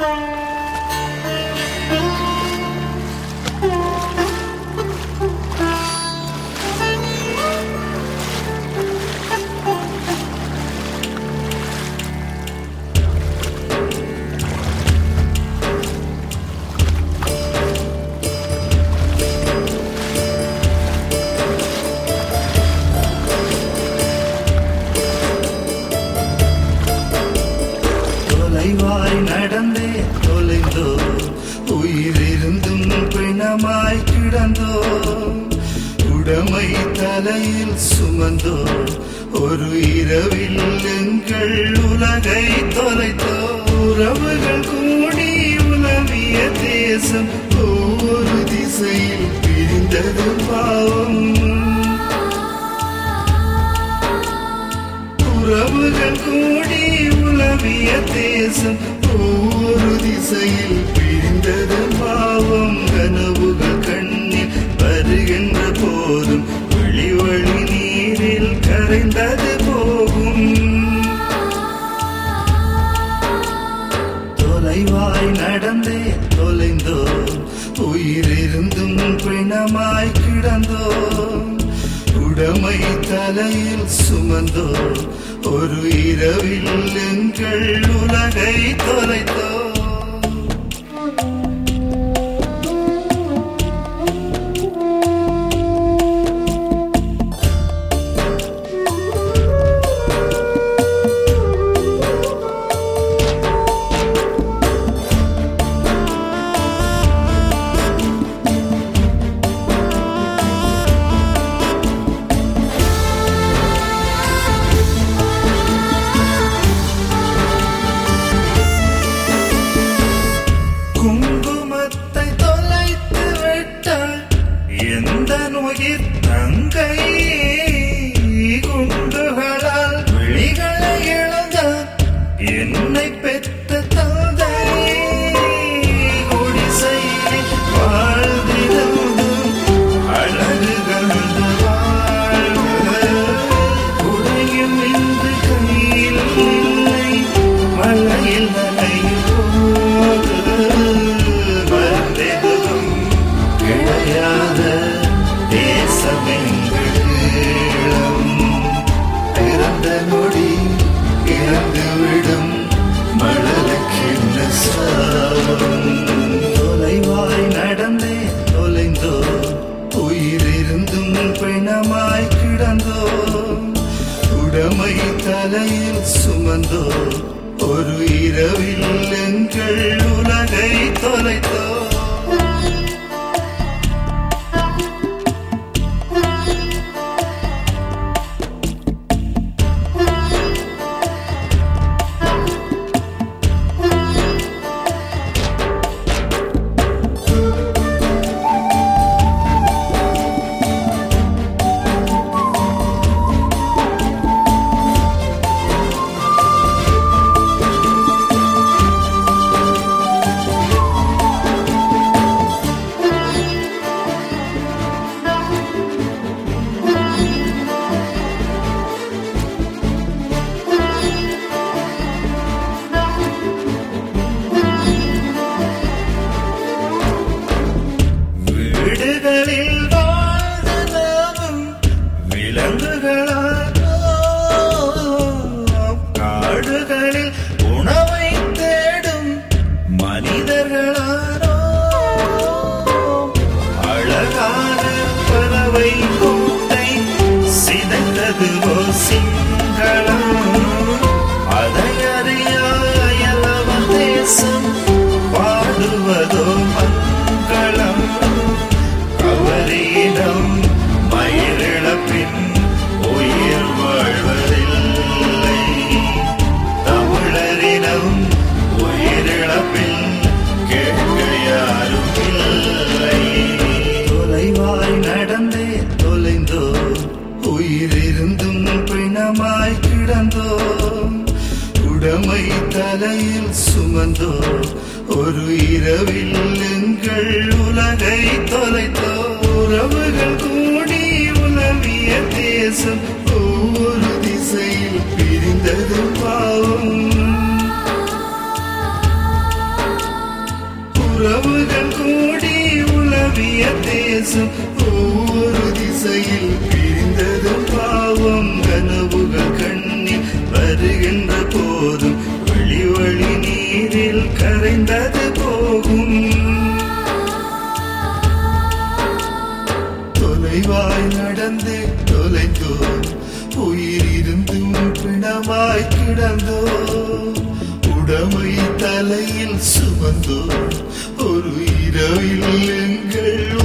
தொலைவாய் நடந்தே தொலைந்தோ உயிரிருந்தும் பிணமாய் கிடந்தோ உடமை தலையில் சுமந்தோ ஒரு இரவில் எங்கள் உலகை தொலைத்தோ உறவுகள் கூடி உலவிய தேசம் ஒவ்வொரு திசையில் பிரிந்தது பாவம் உறவுகள் கூடி உலவிய தேசம் ஒவ்வொரு திசையில் பிரிந்தது பாவம் கனவுகள் கண்ணில் வருகின்ற போதும் வழி வழி நீரில் கரைந்தது போகும் தொலைவாய் நடந்தே தொலைந்தோ உயிரிருந்தும் பிணமாய் கிடந்தோ உடமை தலையில் சுமந்தோ ஒரு இரவில் எங்கள் உலகை தொலைத்தோ குங்குமத்தை தொலைத்து விட்டாள் எந்த நோயிர் தங்கை குண்டுகளால் விழிகளை இழந்தார் என்னை பெற்ற தந்தை குடிசையில் வாழ்ந்திருந்தும் அழகு கண்டு வாழ்வு உடையும் இன்று கையில் இல்லை மழையில் நனையும் போது மறந்தெதுவும் கிடையாத தேசம் எங்களிடம் பிறந்த நொடி இறந்துவிடும் மழலுக்கென்ன சாபம் தொலைவாய் நடந்தே தொலைந்தோ உயிரிருந்தும் பிணமாய் கிடந்தோ உடமை தலையில் சுமந்தோ ஒரு இரவில் எங்கள் உலகை தொலைத்தோ வீடுகளில் வாழ்ந்த நாமும் விலங்குகளானோ காடுகளில் உணவை தேடும் மனிதர்களானோ அழகான பறவை கூட்டை சிதைத்தது ஓ சிங்களம் அதை அறியாயலவ தேசம் பாடுவதோ மங்களம் கவரீனம் மயிரிழப்பின் உயிர் வாழ்வதில்லை தமிழரினம் உயிரிழப்பில் கேட்க யாரும் இல்லை தொலைவாய் நடந்தே தொலைந்தோ உயிரிருந்தும் பிணமாய் கிடந்தோ உடமை தலையில் சுமந்தோ ஒரு இரவில் எங்கள் உலகை தொலைத்தோ உறவுகள் கூடி உலவிய தேசம் ஒவ்வொரு திசையில் பிரிந்தது பாவம் நிலவிய தேசம் ஒவ்வொரு திசையில் பிரிந்தது பாவம் கனவுகள் கண்ணில் வருகின்ற போதும் வழி வழி நீரில் கரைந்தது போகும் தொலைவாய் நடந்து தொலைந்தோ உயிர் இருந்தும் பிணமாய் கிடந்தோ உடமை தலையில் சுமந்தோ ஒரு இரவில் எங்கள்